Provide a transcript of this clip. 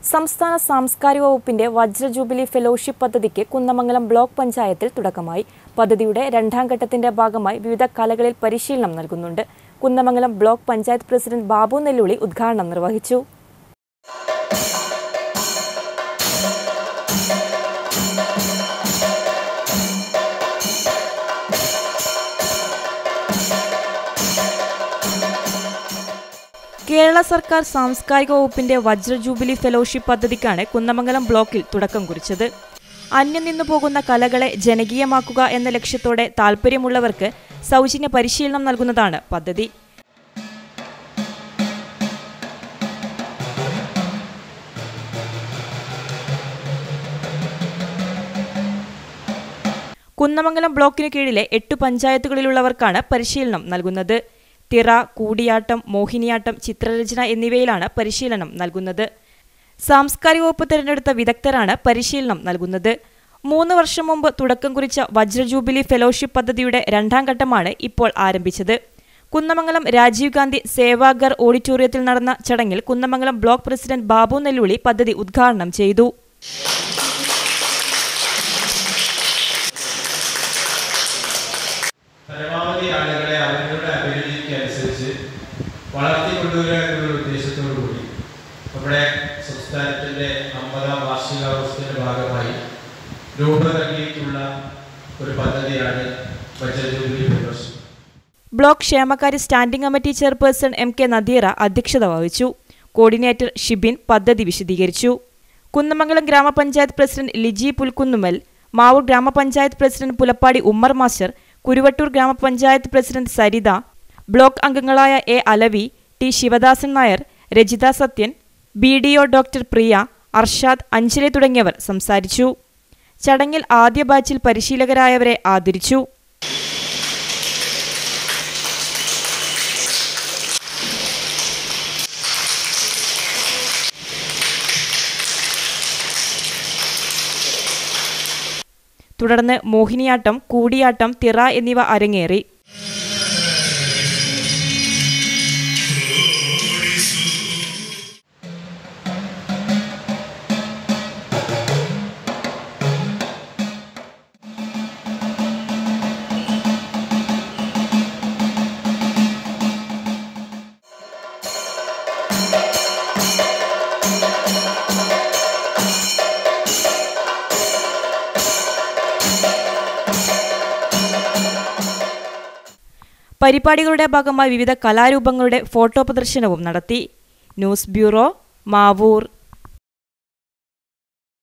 സംസ്ഥാന സാംസ്കാരിക വകുപ്പിന്റെ വജ്ര ജൂബിലി ഫെലോഷിപ്പ് പദ്ധതിക്ക് കുന്നമംഗലം ബ്ലോക്ക് പഞ്ചായത്തിൽ തുടക്കമായി പദ്ധതിയുടെ രണ്ടാം ഘട്ടത്തിന്റെ ഭാഗമായി വിവിധ കലകളിൽ പരിശീലനം നൽകുന്നുണ്ട് കുന്നമംഗലം ബ്ലോക്ക് പഞ്ചായത്ത് പ്രസിഡന്റ് ബാബു നെല്ലുളി ഉദ്ഘാടനം നിർവഹിച്ചു കേരള സർക്കാർ സാംസ്കാരിക വകുപ്പിന്റെ വജ്ര ജൂബിലി ഫെലോഷിപ്പ് പദ്ധതിക്കാണ് കുന്നമംഗലം ബ്ലോക്കിൽ തുടക്കം കുറിച്ചത് അന്യം നിന്നു പോകുന്ന കലകളെ ജനകീയമാക്കുക എന്ന ലക്ഷ്യത്തോടെ താൽപ്പര്യമുള്ളവർക്ക് സൗജന്യ പരിശീലനം നൽകുന്നതാണ് പദ്ധതി കുന്നമംഗലം ബ്ലോക്കിനു കീഴിലെ എട്ട് പഞ്ചായത്തുകളിലുള്ളവർക്കാണ് പരിശീലനം നൽകുന്നത് തിറ കൂടിയാട്ടം മോഹിനിയാട്ടം ചിത്രരചന എന്നിവയിലാണ് പരിശീലനം നൽകുന്നത് സാംസ്കാരിക വകുപ്പ് തിരഞ്ഞെടുത്ത വിദഗ്ധരാണ് പരിശീലനം നൽകുന്നത് മൂന്ന് വർഷം മുമ്പ് തുടക്കം കുറിച്ച വജ്ര ജൂബിലി ഫെലോഷിപ്പ് പദ്ധതിയുടെ രണ്ടാം ഘട്ടമാണ് ഇപ്പോൾ ആരംഭിച്ചത് കുന്നമംഗലം രാജീവ് ഗാന്ധി സേവാഗർ ഓഡിറ്റോറിയത്തിൽ നടന്ന ചടങ്ങിൽ കുന്നമംഗലം ബ്ലോക്ക് പ്രസിഡന്റ് ബാബു നെല്ലുളി പദ്ധതി ഉദ്ഘാടനം ചെയ്തു പരമാവധി ആളുകളെ അവരുടെ അഭിരുചിക്ക് അനുസരിച്ച് വളർത്തിക്കൊണ്ടുവരിക എന്നുള്ള ഉദ്ദേശത്തോടു കൂടി നമ്മുടെ സംസ്ഥാനത്തിന്റെ അമ്പതാം വാർഷികാഘോഷത്തിന്റെ ഭാഗമായി രൂപം നൽകിയിട്ടുള്ള ഒരു പദ്ധതിയാണ് വജ്രജൂബിലി ഫെലോഷിപ്പ് ബ്ലോക്ക് ക്ഷേമകാര്യ standing committee chairperson M K Nadeera അധ്യക്ഷത വഹിച്ചു കോർഡിനേറ്റർ ഷിബിൻ പദ്ധതി വിശദീകരിച്ചു കുന്നമംഗലം ഗ്രാമപഞ്ചായത്ത് പ്രസിഡന്റ് ലിജി പുൽക്കുന്നുമൽ മാവൂർ ഗ്രാമപഞ്ചായത്ത് പ്രസിഡന്റ് പുലപ്പാടി ഉമ്മർ മാസ്റ്റർ കുരുവട്ടൂർ ഗ്രാമപഞ്ചായത്ത് പ്രസിഡന്റ് സരിത ബ്ലോക്ക് അംഗങ്ങളായ A Alavi T Sivadasan Nair Rajitha Sathyan B D O doctor Priya Arshad Anjali തുടങ്ങിയവർ സംസാരിച്ചു ചടങ്ങിൽ ആദ്യ ബാച്ചിൽ പരിശീലകരായവരെ ആദരിച്ചു തുടർന്ന് മോഹിനിയാട്ടം കൂടിയാട്ടം തിറ എന്നിവ അരങ്ങേറി പരിപാടികളുടെ ഭാഗമായി വിവിധ കലാരൂപങ്ങളുടെ ഫോട്ടോ പ്രദർശനവും നടത്തി ന്യൂസ് ബ്യൂറോ മാവൂർ